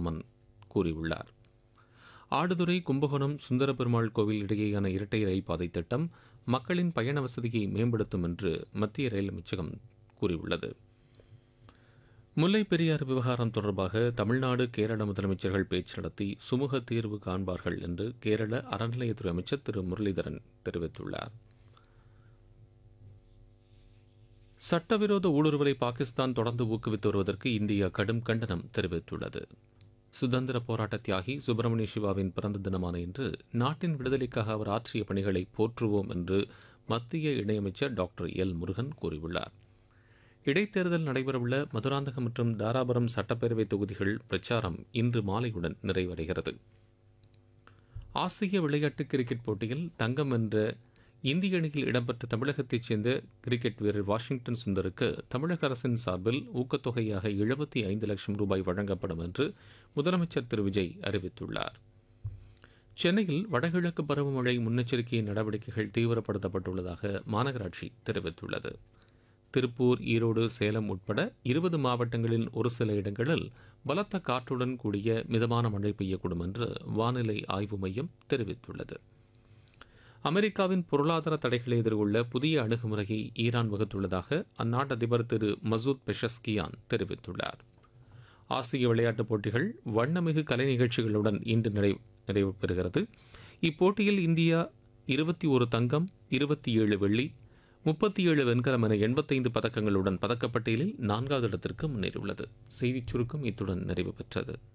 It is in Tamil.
வெங்கட்ராமன் கூறியுள்ளார் ஆடுதுறை கும்பகோணம் சுந்தரபெருமாள் கோவில் இடையேயான இரட்டை ரயில் பாதை திட்டம் மக்களின் பயண வசதியை மேம்படுத்தும் என்று மத்திய ரயில் அமைச்சகம் கூறியுள்ளது முல்லை பெரியாறு விவகாரம் தொடர்பாக தமிழ்நாடு கேரள முதலமைச்சர்கள் பேச்சு நடத்தி சுமூக தீர்வு காண்பார்கள் என்று கேரள அறநிலையத்துறை அமைச்சர் திரு முரளிதரன் தெரிவித்துள்ளார் சட்டவிரோத ஊடுருவலை பாகிஸ்தான் தொடர்ந்து ஊக்குவித்து வருவதற்கு இந்தியா கடும் கண்டனம் தெரிவித்துள்ளது சுதந்திர போராட்ட தியாகி சுப்பிரமணிய சிவாவின் பிறந்த தினமான இன்று நாட்டின் விடுதலைக்காக அவர் ஆற்றிய பணிகளை போற்றுவோம் என்று மத்திய இணையமைச்சர் டாக்டர் எல் முருகன் கூறியுள்ளார் இடைத்தேர்தல் நடைபெறவுள்ள மதுராந்தகம் மற்றும் தாராபுரம் சட்டப்பேரவை தொகுதிகள் பிரச்சாரம் இன்று மாலையுடன் நிறைவடைகிறது ஆசிய விளையாட்டு கிரிக்கெட் போட்டியில் தங்கம் வென்ற இந்திய அணியில் இடம்பெற்ற தமிழகத்தைச் சேர்ந்த கிரிக்கெட் வீரர் வாஷிங்டன் சுந்தருக்கு தமிழக அரசின் சார்பில் ஊக்கத்தொகையாக எழுபத்தி ஐந்து லட்சம் ரூபாய் வழங்கப்படும் என்று முதலமைச்சர் திரு விஜய் அறிவித்துள்ளார் சென்னையில் வடகிழக்கு பருவமழை முன்னெச்சரிக்கை நடவடிக்கைகள் தீவிரப்படுத்தப்பட்டுள்ளதாக மாநகராட்சி தெரிவித்துள்ளது திருப்பூர் ஈரோடு சேலம் உட்பட இருபது மாவட்டங்களில் ஒரு சில இடங்களில் பலத்த காற்றுடன் கூடிய மிதமான மழை பெய்யக்கூடும் என்று வானிலை ஆய்வு மையம் தெரிவித்துள்ளது அமெரிக்காவின் பொருளாதார தடைகளை எதிர்கொள்ள புதிய அணுகுமுறையை ஈரான் வகுத்துள்ளதாக அந்நாட்டு அதிபர் திரு மசூத் பெஷஸ்கியான் தெரிவித்துள்ளார் ஆசிய விளையாட்டுப் போட்டிகள் வண்ணமிகு கலை நிகழ்ச்சிகளுடன் இன்று நிறைவு நிறைவு பெறுகிறது இப்போட்டியில் இந்தியா இருபத்தி ஒரு தங்கம் இருபத்தி ஏழு வெள்ளி முப்பத்தி ஏழு வெண்கலம் என எண்பத்தைந்து பதக்கங்களுடன் பதக்கப்பட்டியலில் நான்காவது இடத்திற்கு முன்னேறியுள்ளது செய்திச் சுருக்கம் இத்துடன் நிறைவு பெற்றது